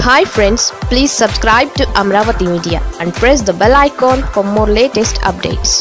hi friends please subscribe to Amaravati media and press the bell icon for more latest updates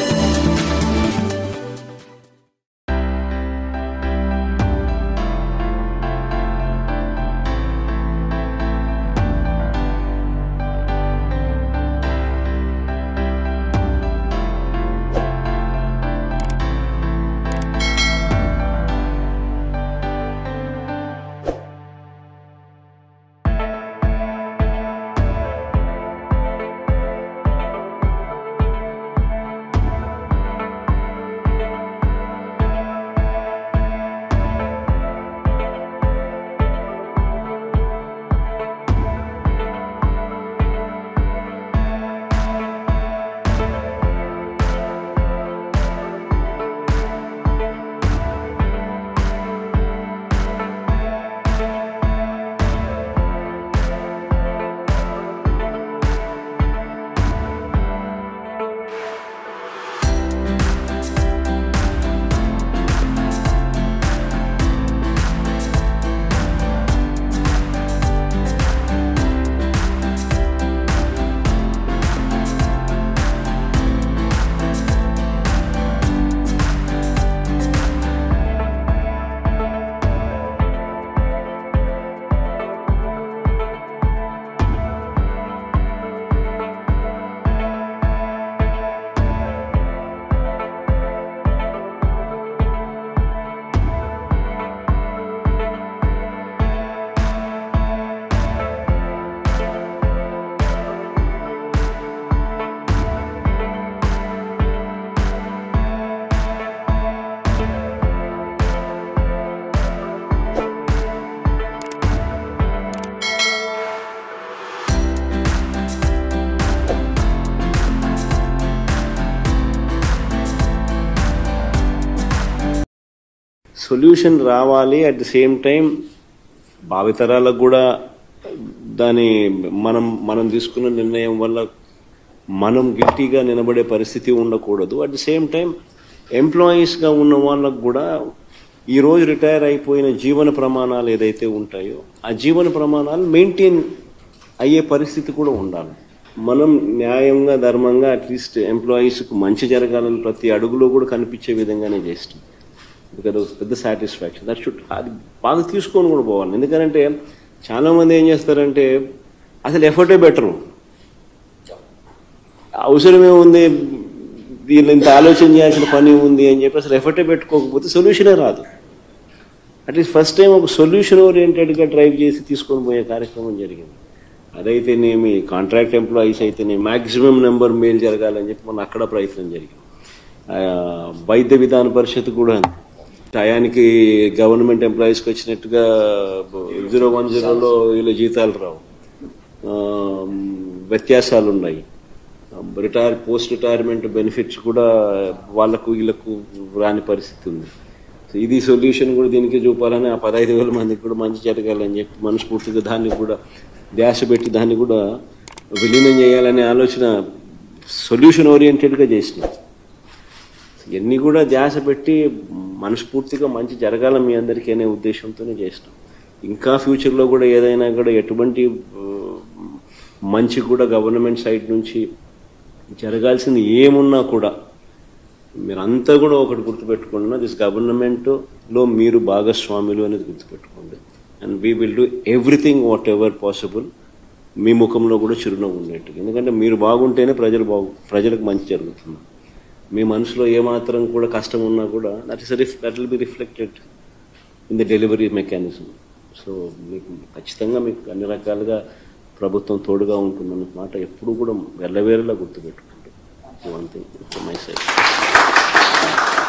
solution రావాలి at the same time భావితరాలకు కూడా దాని మనం మనం తీసుకున్న నిర్ణయం వల్ల మనం గిల్టీగా నిలబడే పరిస్థితి ఉండకూడదు అట్ ది సేమ్ టైం ఎంప్లాయీస్గా ఉన్న వాళ్ళకు కూడా ఈ రోజు రిటైర్ అయిపోయిన జీవన ప్రమాణాలు ఏదైతే ఉంటాయో ఆ జీవన ప్రమాణాలు మెయింటైన్ అయ్యే పరిస్థితి కూడా ఉండాలి మనం న్యాయంగా ధర్మంగా అట్లీస్ట్ ఎంప్లాయీస్కు మంచి జరగాలని ప్రతి అడుగులో కూడా కనిపించే విధంగానే చేస్తాం బికాజ్ పెద్ద సాటిస్ఫాక్షన్ దట్ షుడ్ అది బాగా తీసుకొని కూడా పోవాలి ఎందుకంటే చాలా మంది ఏం చేస్తారంటే అసలు ఎఫర్టే బెటరు అవసరమే ఉంది దీన్ని ఇంత ఆలోచన చేయాల్సిన పని ఉంది అని చెప్పి అసలు ఎఫర్టే పెట్టుకోకపోతే సొల్యూషనే రాదు అట్లీస్ట్ ఫస్ట్ టైం ఒక సొల్యూషన్ ఓరియంటెడ్గా డ్రైవ్ చేసి తీసుకొని పోయే కార్యక్రమం జరిగింది అదైతేనేమి కాంట్రాక్ట్ ఎంప్లాయీస్ అయితేనే మాక్సిమం నెంబర్ మేలు జరగాలని చెప్పి మన అక్కడ ప్రయత్నం జరిగింది ఆ, వైద్య విధాన పరిషత్ కూడా టయానికి గవర్నమెంట్ ఎంప్లాయీస్కి వచ్చినట్టుగా జీరో వన్ జీరోలో వీళ్ళ జీతాలు రావు ఆ, వ్యత్యాసాలు ఉన్నాయి రిటైర్ పోస్ట్ రిటైర్మెంట్ బెనిఫిట్స్ కూడా వాళ్ళకు వీళ్ళకు రాని పరిస్థితి ఉంది సో ఇది సొల్యూషన్ కూడా దీనికి చూపాలని ఆ పదహైదు వేల మందికి కూడా మంచి జరగాలని చెప్పి మనస్ఫూర్తిగా దాన్ని కూడా ధ్యాస పెట్టి దాన్ని కూడా విలీనం చేయాలనే ఆలోచన సొల్యూషన్ ఓరియంటెడ్గా చేసినాం ఇవన్నీ కూడా ధ్యాస పెట్టి మనస్ఫూర్తిగా మంచి జరగాల మీ అందరికీ అనే ఉద్దేశంతోనే చేసినాం ఇంకా ఫ్యూచర్లో కూడా ఏదైనా కూడా ఎటువంటి ఆ, మంచి కూడా గవర్నమెంట్ సైడ్ నుంచి జరగాల్సింది ఏమున్నా కూడా మీరంతా కూడా ఒకటి గుర్తుపెట్టుకున్నా దిస్ గవర్నమెంట్లో మీరు భాగస్వాములు అనేది గుర్తుపెట్టుకోండి and we will do everything whatever possible మీ ముఖంలో కూడా చిరునవ్వు ఉండేట్టు ఎందుకంటే మీరు బాగుంటేనే ప్రజలు బాగు ప్రజలకు మంచి జరుగుతుంది మీ మనసులో ఏమాత్రం కూడా కష్టం ఉన్నా కూడా that is that will be reflected in the delivery mechanism so మీకు ఖచ్చితంగా మీకు అన్ని రకాలుగా ప్రభుత్వం తోడుగా ఉంటుందన్న మాట ఎప్పుడు కూడా వెళ్ళవేరేలా గుర్తుపెట్టుకుంటాం వన్ థింగ్ మై సైడ్